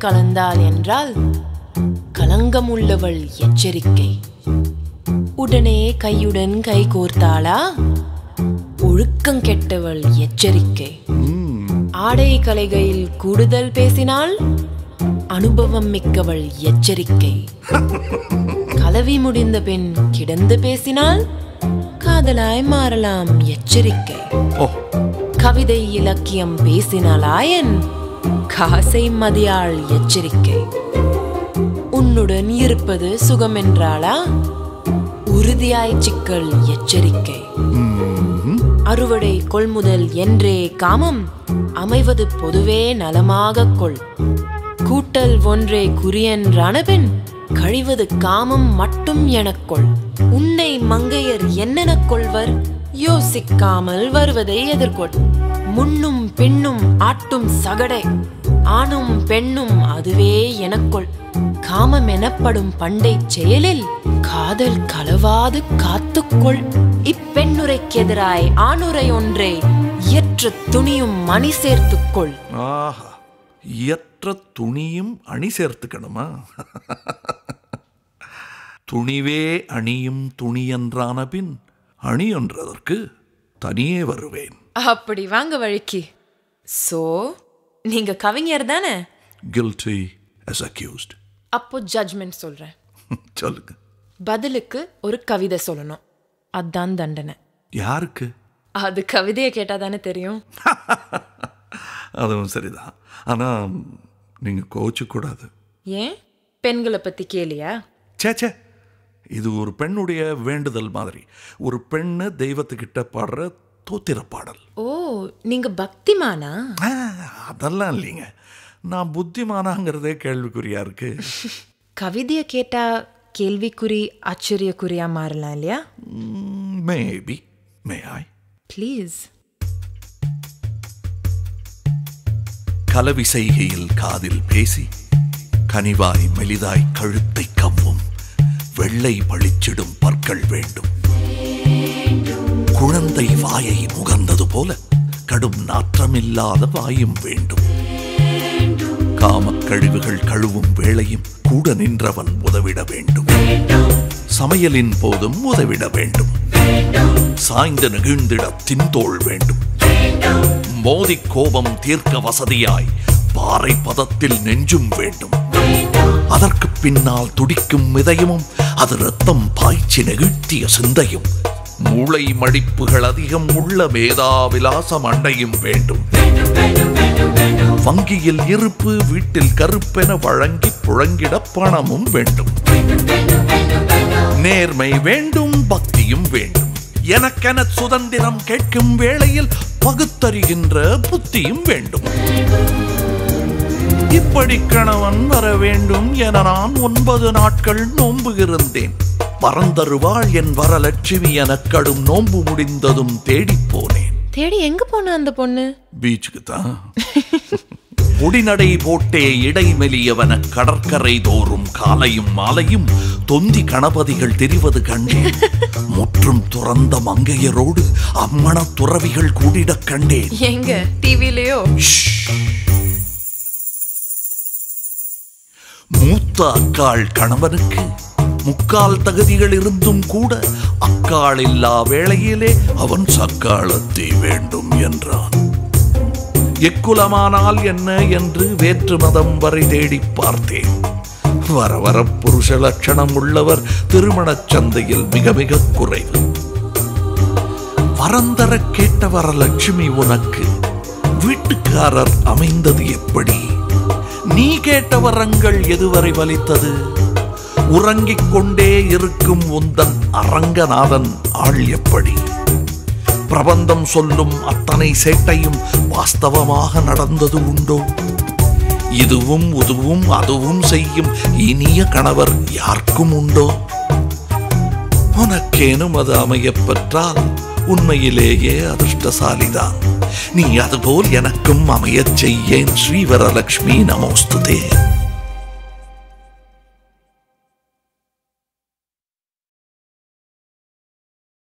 கலந்தாள் என்றால் கலங்கம் உள்ளவள் எச்சரிக்கை உடனே கையுடன் கை கோர்த்தாளா ஒழுக்கம் கெட்டவள் எச்சரிக்கை ஆடை கலைகையில் கூடுதல் பேசினாள் அனுபவம் மிக்கவள் எச்சரிக்கை கலவி முடிந்த பின் கிடந்து பேசினால் காதலாய் மாறலாம் எச்சரிக்கை ஓ கவிதை இலக்கியம் பேசினாலாயன் காசை மதியாள் எச்சரிக்கை உன்னுடன் இருப்பது சுகமென்றாளா உறுதியாய் சிக்கல் எச்சரிக்கை அறுவடை கொள்முதல் என்றே காமம் அமைவது பொதுவே நலமாகக் கொள் கூட்டல் ஒன்றே குறியென்றான பின் கழிவது காமம் மட்டும் எனக்கொள் உன்னை மங்கையர் என்னெனக் கொள்வர் யோசிக்காமல் வருவதை எதிர்கொள் முன்னும் பின்னும் ஆட்டும் சகடை ஆணும் பெண்ணும் அதுவே எனக்கொள் காமம் எனப்படும் பண்டை செயலில் காதல் கலவாது காத்துக்கொள் இப்பெண்ணுரைக்கெதிராய் ஆணுரை ஒன்றே இயற்ற துணியும் மணி சேர்த்துக்கொள் ஆஹா இயற்ற துணியும் அணி சேர்த்துக்கணுமா துணிவே அணியும் துணியன்றான பின் அணி என்றதற்கு தனியே வருவேன் அப்படி வாங்க வழிக்கு சோ நீங்க கவிஞர் தானே guilty as accused அப்போ ஜட்ஜ்மெண்ட் சொல்றேன் சொல்லுங்க பதிலுக்கு ஒரு கவிதை சொல்லணும் அதான் தண்டனை யாருக்கு அது கவிதையை கேட்டா தானே தெரியும் அதுவும் சரிதான் ஆனால் நீங்கள் கோச்சக்கூடாது ஏன் பெண்களை பத்தி கேளியா ச்சே ச்சே இது ஒரு பெண்ணுடைய வேண்டுதல் மாதிரி ஒரு பெண்ணு தெய்வத்துக்கிட்ட பாடுற தோத்திர பாடல் ஓ நீங்க பக்திமானா ஆ, அதெல்லாம் இல்லைங்க நான் புத்திமானாங்கிறதே கேள்விக்குறியா இருக்கு கவிதையை கேட்டா கேள்விக்குறி ஆச்சரியக்குறியா மாறலாம் இல்லையா மேபி மே ஐ ப்ளீஸ் கலவி செய்கையில் காதில் பேசி கனிவாய் மெலிதாய் கழுத்தை கவ்வும் வெள்ளை பளிச்சிடும் பற்கள் வேண்டும் குழந்தை வாயை முகர்ந்தது போல கடும் நாற்றமில்லாத வாயும் வேண்டும் காமக் கழிவுகள் கழுவும் வேளையும் கூட நின்றவன் உதவிட வேண்டும் சமையலின் போதும் உதவிட வேண்டும் சாய்ந்து நெகிழ்ந்திட தின்தோள் வேண்டும் மோதி கோபம் தீர்க்க வசதியாய் பாறை பதத்தில் நெஞ்சும் வேண்டும் அதற்கு பின்னால் துடிக்கும் இதயமும் அது ரத்தம் பாய்ச்சி நெகிழ்த்திய சிந்தையும் மூளை மடிப்புகள் அதிகம் உள்ள மேதாவிலாச மண்டையும் வேண்டும் வங்கியில் இருப்பு வீட்டில் கருப்பென வழங்கி புழங்கிட பணமும் வேண்டும் நேர்மை வேண்டும் பக்தியும் வேண்டும் எனக்கென சுதந்திரம் கேட்கும் வேளையில் பகுத்தறிகின்ற புத்தியும் வேண்டும் இப்படி கணவன் வர வேண்டும் என நான் ஒன்பது நாட்கள் நோன்பு இருந்தேன் பரந்தருவாள் என் வரலட்சுமி என கடும் நோன்பு முடிந்ததும் தேடிப் போனேன் தேடி எங்க போன அந்த பொண்ணு பீச்சுக்கு தான் பொடிநடை போட்டே இடைமெலியவன கடற்கரை தோறும் காலையும் மாலையும் தொந்தி கணபதிகள் தெரிவது கண்டேன் முற்றும் துறந்த மங்கையரோடு அம்மண துறவிகள் கூடிடக் கண்டேன் எங்க டிவிலயோ மூத்த அக்காள் கணவனுக்கு முக்கால் தகுதிகள் இருந்தும் கூட அக்காள் இல்லா வேளையிலே அவன் சக்காளத்தை வேண்டும் என்றான் எக்குலமானால் என்ன என்று வேற்று மதம் வரை தேடிப் பார்த்தேன் வர வர புருஷ லட்சணம் உள்ளவர் திருமணச் சந்தையில் மிக மிக குறைவு வரந்தர கேட்ட வரலட்சுமி உனக்கு வீட்டுக்காரர் அமைந்தது எப்படி நீ கேட்ட வரங்கள் எதுவரை வலித்தது உறங்கிக் கொண்டே இருக்கும் உந்தன் அரங்கநாதன் ஆள் எப்படி பிரபந்தம் சொல்லும் அத்தனை சேட்டையும் வாஸ்தவமாக நடந்தது உண்டோ இதுவும் உதுவும் அதுவும் செய்யும் இனிய கணவர் யாருக்கும் உண்டோ உனக்கேனும் அது அமையப் பெற்றால் உண்மையிலேயே அதிர்ஷ்டசாலிதான் நீ அதுபோல் எனக்கும் அமையச் செய்யேன் ஸ்ரீவரலக்ஷ்மி நமோஸ்துதே